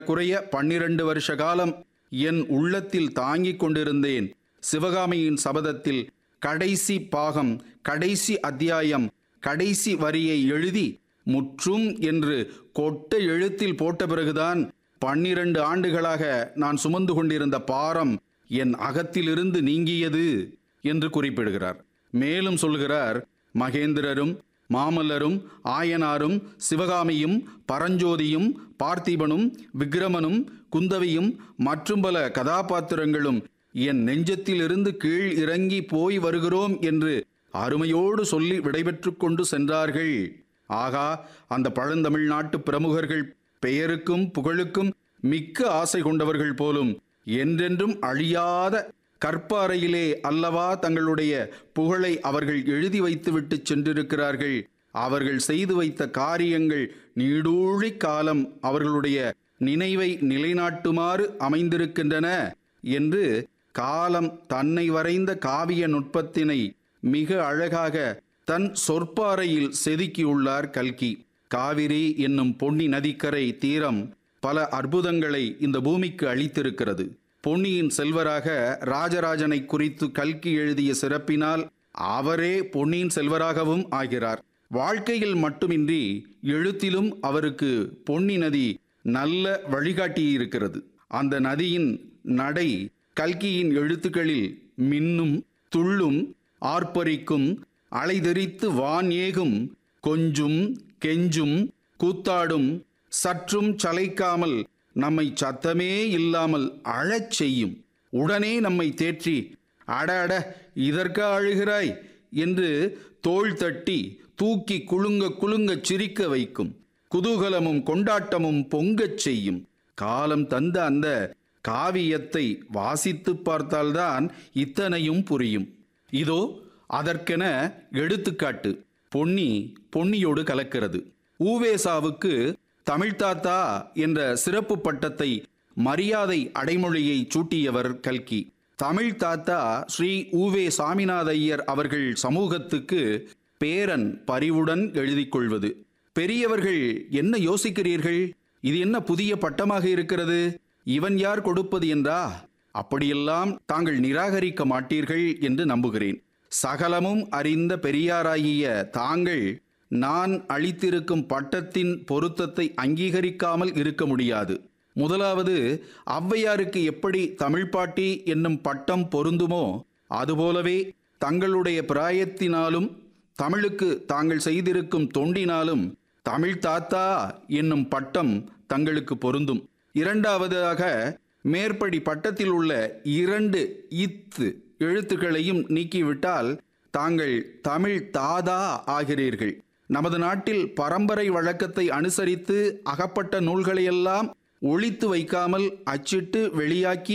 குறைய பன்னிரண்டு வருஷ காலம் என் உள்ளத்தில் தாங்கிக் கொண்டிருந்தேன் சிவகாமியின் சபதத்தில் கடைசி பாகம் கடைசி அத்தியாயம் கடைசி வரியை எழுதி முற்றும் என்று கொட்ட எழுத்தில் போட்ட பிறகுதான் பன்னிரண்டு ஆண்டுகளாக நான் சுமந்து கொண்டிருந்த பாரம் என் அகத்திலிருந்து நீங்கியது என்று குறிப்பிடுகிறார் மேலும் சொல்கிறார் மகேந்திரரும் மாமல்லரும் ஆயனாரும் சிவகாமியும் பரஞ்சோதியும் பார்த்திபனும் விக்ரமனும் குந்தவியும் மற்றும் பல கதாபாத்திரங்களும் என் நெஞ்சத்திலிருந்து கீழ் இறங்கி போய் வருகிறோம் என்று அருமையோடு சொல்லி விடைபெற்று கொண்டு சென்றார்கள் ஆகா அந்த பழந்தமிழ்நாட்டு பிரமுகர்கள் பெயருக்கும் புகழுக்கும் மிக்க ஆசை கொண்டவர்கள் போலும் என்றென்றும் அழியாத கற்பாறையிலே அல்லவா தங்களுடைய புகழை அவர்கள் எழுதி வைத்துவிட்டு சென்றிருக்கிறார்கள் அவர்கள் செய்து வைத்த காரியங்கள் நீடூழி காலம் அவர்களுடைய நினைவை நிலைநாட்டுமாறு அமைந்திருக்கின்றன என்று காலம் தன்னை வரைந்த காவிய நுட்பத்தினை மிக அழகாக தன் சொற்பாறையில் செதுக்கியுள்ளார் கல்கி காவிரி என்னும் பொன்னி நதிக்கரை தீரம் பல அற்புதங்களை இந்த பூமிக்கு அளித்திருக்கிறது பொன்னியின் செல்வராக ராஜராஜனை குறித்து கல்கி எழுதிய சிறப்பினால் அவரே பொன்னியின் செல்வராகவும் ஆகிறார் வாழ்க்கையில் மட்டுமின்றி எழுத்திலும் அவருக்கு பொன்னி நதி நல்ல வழிகாட்டியிருக்கிறது அந்த நதியின் நடை கல்கியின் எழுத்துக்களில் மின்னும் துள்ளும் ஆர்ப்பரிக்கும் அலைதெறித்து வான் ஏகும் கொஞ்சும் கெஞ்சும் கூத்தாடும் சற்றும் சளைக்காமல் நம்மை சத்தமே இல்லாமல் அழச் செய்யும் உடனே நம்மை தேற்றி அட அட இதற்கா அழுகிறாய் என்று தோள் தட்டி தூக்கி குலுங்க குலுங்க சிரிக்க வைக்கும் குதூகலமும் கொண்டாட்டமும் பொங்கச் செய்யும் காலம் தந்த அந்த காவியத்தை வாசித்து பார்த்தால்தான் இத்தனையும் புரியும் இதோ அதற்கென எடுத்துக்காட்டு பொன்னி பொன்னியோடு கலக்கிறது ஊவேசாவுக்கு தமிழ்தாத்தா என்ற சிறப்பு பட்டத்தை மரியாதை அடைமொழியை சூட்டியவர் கல்கி தமிழ் தாத்தா ஸ்ரீ ஊவே சாமிநாத ஐயர் அவர்கள் சமூகத்துக்கு பேரன் பரிவுடன் எழுதிக் கொள்வது பெரியவர்கள் என்ன யோசிக்கிறீர்கள் இது என்ன புதிய பட்டமாக இருக்கிறது இவன் யார் கொடுப்பது என்றா அப்படியெல்லாம் தாங்கள் நிராகரிக்க மாட்டீர்கள் என்று நம்புகிறேன் சகலமும் அறிந்த பெரியாராகிய தாங்கள் நான் அளித்திருக்கும் பட்டத்தின் பொருத்தத்தை அங்கீகரிக்காமல் இருக்க முடியாது முதலாவது ஔவையாருக்கு எப்படி தமிழ்ப்பாட்டி என்னும் பட்டம் பொருந்துமோ அதுபோலவே தங்களுடைய பிராயத்தினாலும் தமிழுக்கு தாங்கள் செய்திருக்கும் தொண்டினாலும் தமிழ் தாத்தா என்னும் பட்டம் தங்களுக்கு பொருந்தும் இரண்டாவதாக மேற்படி பட்டத்தில் உள்ள இரண்டு இத்து எழுத்துக்களையும் நீக்கிவிட்டால் தாங்கள் தமிழ் தாதா ஆகிறீர்கள் நமது நாட்டில் பரம்பரை வழக்கத்தை அனுசரித்து அகப்பட்ட நூல்களையெல்லாம் ஒழித்து வைக்காமல் அச்சிட்டு வெளியாக்கி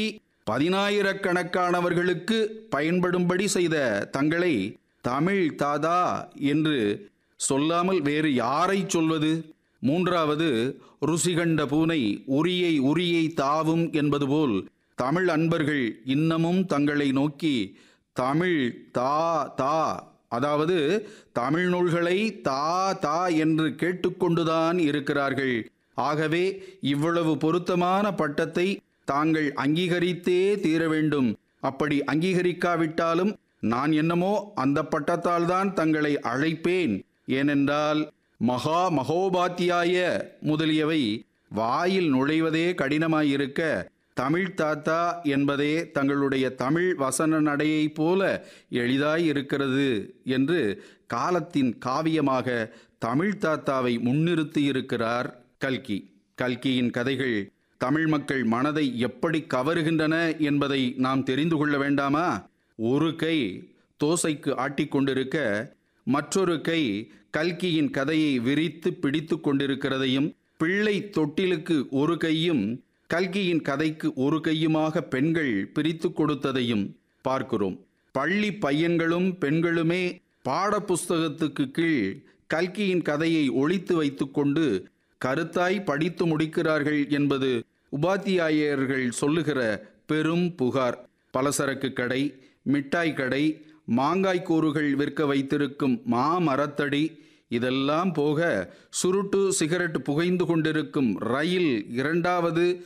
பதினாயிரக்கணக்கானவர்களுக்கு பயன்படும்படி செய்த தங்களை தமிழ் தாதா என்று சொல்லாமல் வேறு யாரை சொல்வது மூன்றாவது ருசிகண்ட பூனை உரியை உரியை தாவும் என்பது போல் தமிழ் அன்பர்கள் இன்னமும் தங்களை நோக்கி தமிழ் தா தா அதாவது தமிழ் நூல்களை தா தா என்று கேட்டுக்கொண்டுதான் இருக்கிறார்கள் ஆகவே இவ்வளவு பொருத்தமான பட்டத்தை தாங்கள் அங்கீகரித்தே தீர வேண்டும் அப்படி அங்கீகரிக்காவிட்டாலும் நான் என்னமோ அந்த பட்டத்தால் தான் தங்களை அழைப்பேன் ஏனென்றால் மகா மகோபாத்தியாய முதலியவை வாயில் நுழைவதே கடினமாயிருக்க தமிழ் தாத்தா என்பதே தங்களுடைய தமிழ் வசன நடையைப் போல எளிதாய் இருக்கிறது என்று காலத்தின் காவியமாக தமிழ் தாத்தாவை முன்னிறுத்தி இருக்கிறார் கல்கி கல்கியின் கதைகள் தமிழ் மக்கள் மனதை எப்படி கவருகின்றன என்பதை நாம் தெரிந்து கொள்ள வேண்டாமா ஒரு கை தோசைக்கு ஆட்டிக்கொண்டிருக்க மற்றொரு கை கல்கியின் கதையை விரித்து பிடித்து கொண்டிருக்கிறதையும் பிள்ளை தொட்டிலுக்கு ஒரு கையும் கல்கியின் கதைக்கு ஒரு கையுமாக பெண்கள் பிரித்து கொடுத்ததையும் பார்க்கிறோம் பள்ளி பையன்களும் பெண்களுமே பாடப்புஸ்தகத்துக்கு கீழ் கல்கியின் கதையை ஒழித்து வைத்துக்கொண்டு கருத்தாய் படித்து முடிக்கிறார்கள் என்பது உபாத்தியாயர்கள் சொல்லுகிற பெரும் புகார் பலசரக்கு கடை மிட்டாய் கடை மாங்காய் கூறுகள் விற்க வைத்திருக்கும் மாமரத்தடி இதெல்லாம் போக சுருட்டு சிகரெட் புகைந்து கொண்டிருக்கும் ரயில் இரண்டாவது